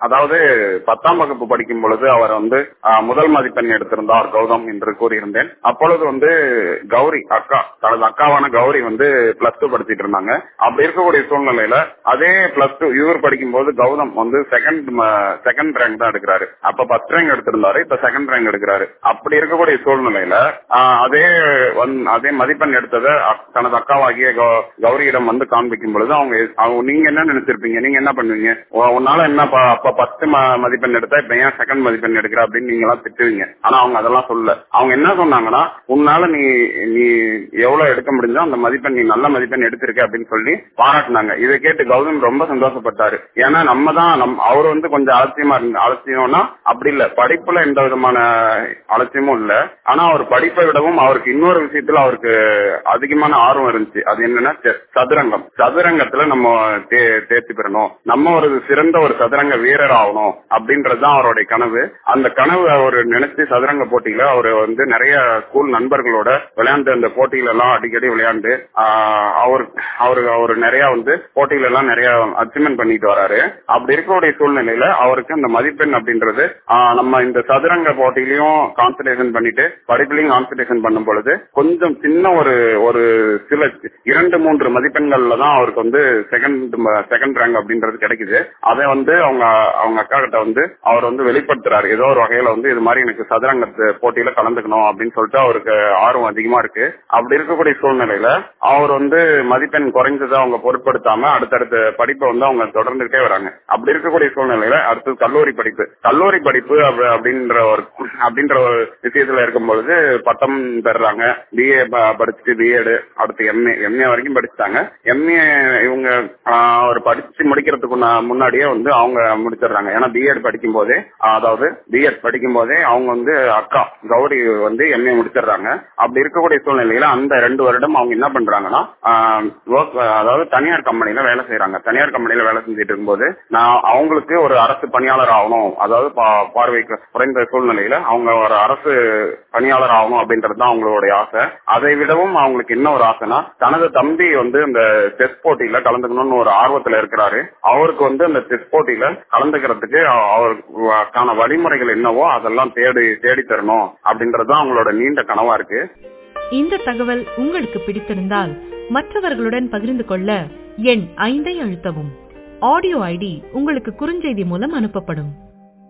அதாவது பத்தாம் வகுப்பு படிக்கும் பொழுது அவர் வந்து ஆஹ், முதல் மதிப்பெண் எடுத்திருந்தார் கௌதம் என்று கூறியிருந்தேன் அப்பொழுது வந்து கௌரி அக்கா தனது அக்காவான கௌரி வந்து பிளஸ் டூ படிச்சிட்டு இருந்தாங்க அப்படி இருக்கக்கூடிய சூழ்நிலையில அதே பிளஸ் டூ இவர் படிக்கும் போது கௌதம் வந்து செகண்ட் செகண்ட் ரேங்க் தான் எடுக்கிறாரு அப்ப ஃபர்ஸ்ட் ரேங்க் எடுத்திருந்தாரு இப்ப செகண்ட் ரேங்க் எடுக்கிறாரு அப்படி இருக்கக்கூடிய சூழ்நிலையில ஆஹ், அதே வந்து- அதே மதிப்பெண் எடுத்ததை அக்- தனது அக்காவாகிய கௌ- கௌரியிடம் வந்து காண்பிக்கும் பொழுது அவங்க அவங்க நீங்க என்ன நினைச்சிருப்பீங்க நீங்க என்ன பண்ணுவீங்க உ- உன்னால என்ன ப- அப்ப பத்து ம- மதிப்பெண் எடுத்தா இப்ப ஏன் செகண்ட் மதிப்பெண் எடுக்கிற அப்படின்னு நீங்க எல்லாம் திட்டுவீங்க ஆனா அவங்க அதெல்லாம் சொல்லல அவங்க என்ன சொன்னாங்கன்னா உன்னால நீ நீ எவ்வளவு எடுக்க முடிஞ்சோ அந்த மதிப்பெண் நீ நல்ல மதிப்பெண் எடுத்திருக்க அப்படின்னு சொல்லி பாராட்டினாங்க இதை கேட்டு கௌதம் ரொம்ப சந்தோஷப்பட்டாரு ஏன்னா நம்ம தான் நம் அவர் வந்து கொஞ்சம் அலட்சியமா இருந்த அலட்சியம்னா அப்படி இல்ல படிப்புல எந்த விதமான அலட்சியமும் இல்ல ஆனா அவர் படிப்பை விடவும் அவருக்கு இன்னொரு விஷயத்துல அவருக்கு அதிகமான ஆர்வம் இருந்துச்சு அது என்னன்னா chess, சதுரங்கம் சதுரங்கத்துல நம்ம தே- தேர்ச்சி பெறணும் நம்ம ஒரு சிறந்த ஒரு சதுரங்க வீரர் ஆகணும் அப்படின்றதுதான் அவருடைய கனவு அந்த கனவு அவர் நினைச்சு சதுரங்க போட்டியில அவர் வந்து நிறைய ஸ்கூல் நண்பர்களோட விளையாண்டு அந்த போட்டியில எல்லாம் அடிக்கடி விளையாண்டு ஆஹ், அவர் அவரு அவர் நிறைய வந்து போட்டியில எல்லாம் நிறைய அச்சீவ்மெண்ட் பண்ணிட்டு வராரு அப்படி இருக்கக்கூடிய சூழ்நிலையில அவருக்கு அந்த மதிப்பெண் அப்படின்றது ஆஹ், நம்ம இந்த சதுரங்க போட்டியிலையும் கான்சன்ட்ரேஷன் பண்ணிட்டு படிப்புலையும் கான்சன்ட்ரேஷன் பண்ணும் பொழுது கொஞ்சம் சின்ன ஒரு ஒரு சில இரண்டு மூன்று மதிப்பெண்கள்ல தான் அவருக்கு வந்து செகண்ட் செகண்ட் ரேங்க் அப்படின்றது கிடைக்குது அதை வந்து அவங்க அவங்க அக்கா கிட்ட வந்து அவர் வந்து வெளிப்படுத்துறாரு ஏதோ ஒரு வகையில வந்து இது மாதிரி எனக்கு சதுரங்கத்து போட்டியில கலந்துக்கணும் அப்படின்னு சொல்லிட்டு அவருக்கு ஆர்வம் அதிகமா இருக்கு அப்படி இருக்கக்கூடிய சூழ்நிலையில அவர் வந்து மதிப்பெண் குறைஞ்சதை அவங்க பொருட்படுத்தாம அடுத்தடுத்த படிப்பை வந்து அவங்க தொடர்ந்துகிட்டே வராங்க அப்படி இருக்கக்கூடிய சூழ்நிலையில அடுத்து கல்லூரி படிப்பு கல்லூரி படிப்பு அப்ப- அப்படின்ற ஒரு அப்படின்ற ஒரு விஷயத்துல இருக்கும் பொழுது பட்டம் பெறுறாங்க பிஏ படிச்சுட்டு பிஎட் அடுத்து எம்ஏ எம்ஏ வரைக்கும் படிச்சுட்டாங்க எம்ஏ இவங்க ஆஹ், ஒரு படிச்சு முடிக்கிறதுக்கு முன்னா- முன்னாடியே வந்து அவங்க முடிச்சிடுறாங்க ஏன்னா பிஎட் படிக்கும் போதே அதாவது பிஎட் படிக்கும் போதே அவங்க வந்து அக்கா கௌரி வந்து எம்ஏ முடிச்சிடுறாங்க அப்படி இருக்கக்கூடிய சூழ்நிலையில அந்த ரெண்டு வருடம் அவங்க என்ன பண்றாங்கன்னா ஒர்க் அதாவது தனியார் கம்பெனில வேலை செய்யறாங்க தனியார் கம்பெனில வேலை செஞ்சுட்டு இருக்கும்போது நான் அவங்களுக்கு ஒரு அரசு பணியாளர் ஆகணும் அதாவது பா- பார்வைக்கு குறைந்த சூழ்நிலையில அவங்க ஒரு அரசு பணியாளர் ஆகணும் அப்படின்றது தான் அவங்களுடைய ஆசை அதை விடவும் அவங்களுக்கு என்ன ஒரு ஆசைனா தனது தம்பி வந்து இந்த செஸ் போட்டியில கலந்துக்கணும்னு ஒரு ஆர்வத்துல இருக்கிறாரு அவருக்கு வந்து அந்த செஸ் போட்டியில கலந்துக்கிறதுக்கு அவ- அவருக்கான வழிமுறைகள் என்னவோ அதெல்லாம் தேடி தேடி தரணும் அப்படின்றது தான் அவங்களோட நீண்ட கனவா இருக்கு இந்த தகவல் உங்களுக்கு பிடித்திருந்தால் மற்றவர்களுடன் பகிர்ந்து கொள்ள எண் ஐந்தை அழுத்தவும் ஆடியோ ஐடி உங்களுக்கு குறுஞ்செய்தி மூலம் அனுப்பப்படும்